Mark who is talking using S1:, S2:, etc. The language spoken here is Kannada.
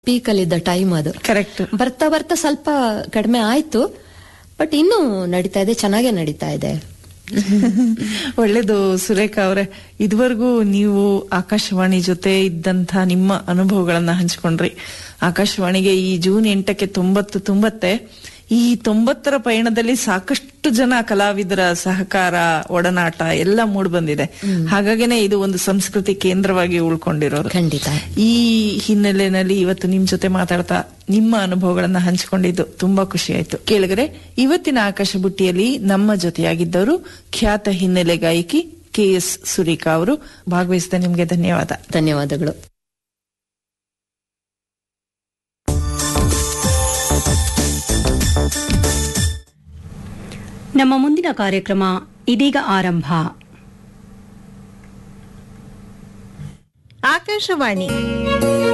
S1: ಪೀಕಲ್ಲಿದ್ದ ಟೈಮ್ ಅದು
S2: ಕರೆಕ್ಟ್
S1: ಬರ್ತಾ ಬರ್ತಾ ಸ್ವಲ್ಪ ಕಡಿಮೆ ಆಯ್ತು ಬಟ್ ಇನ್ನೂ ನಡೀತಾ ಇದೆ ಚೆನ್ನಾಗೇ ನಡೀತಾ ಇದೆ
S2: ಒಳ್ಳೇದು ಸುರೇಖ ಅವರೇ ಇದುವರೆಗೂ ನೀವು ಆಕಾಶವಾಣಿ ಜೊತೆ ಇದ್ದಂತ ನಿಮ್ಮ ಅನುಭವಗಳನ್ನ ಹಂಚ್ಕೊಂಡ್ರಿ ಆಕಾಶವಾಣಿಗೆ ಈ ಜೂನ್ ಎಂಟಕ್ಕೆ ತೊಂಬತ್ತು ತುಂಬತ್ತೆ ಈ ತೊಂಬತ್ತರ ಪಯಣದಲ್ಲಿ ಸಾಕಷ್ಟು ಜನ ಕಲಾವಿದರ ಸಹಕಾರ ಒಡನಾಟ ಎಲ್ಲ ಮೂಡ್ ಬಂದಿದೆ ಹಾಗಾಗಿನೇ ಇದು ಒಂದು ಸಂಸ್ಕೃತಿ ಕೇಂದ್ರವಾಗಿ ಉಳ್ಕೊಂಡಿರೋದು
S1: ಖಂಡಿತ
S2: ಈ ಹಿನ್ನೆಲೆಯಲ್ಲಿ ಇವತ್ತು ನಿಮ್ ಜೊತೆ ಮಾತಾಡ್ತಾ ನಿಮ್ಮ ಅನುಭವಗಳನ್ನ ಹಂಚಿಕೊಂಡಿದ್ದು ತುಂಬಾ ಖುಷಿ ಆಯ್ತು ಕೇಳಿದ್ರೆ ಇವತ್ತಿನ ಆಕಾಶ ಬುಟ್ಟಿಯಲ್ಲಿ ನಮ್ಮ ಜೊತೆಯಾಗಿದ್ದವರು ಖ್ಯಾತ ಹಿನ್ನೆಲೆ ಗಾಯಕಿ ಕೆ ಎಸ್ ಸುರೇಖಾ ಅವರು ಭಾಗವಹಿಸಿದ ನಿಮ್ಗೆ ಧನ್ಯವಾದ
S1: ಧನ್ಯವಾದಗಳು
S3: ನಮ್ಮ ಮುಂದಿನ ಕಾರ್ಯಕ್ರಮ ಇದೀಗ ಆರಂಭ
S4: ಆಕಾಶವಾಣಿ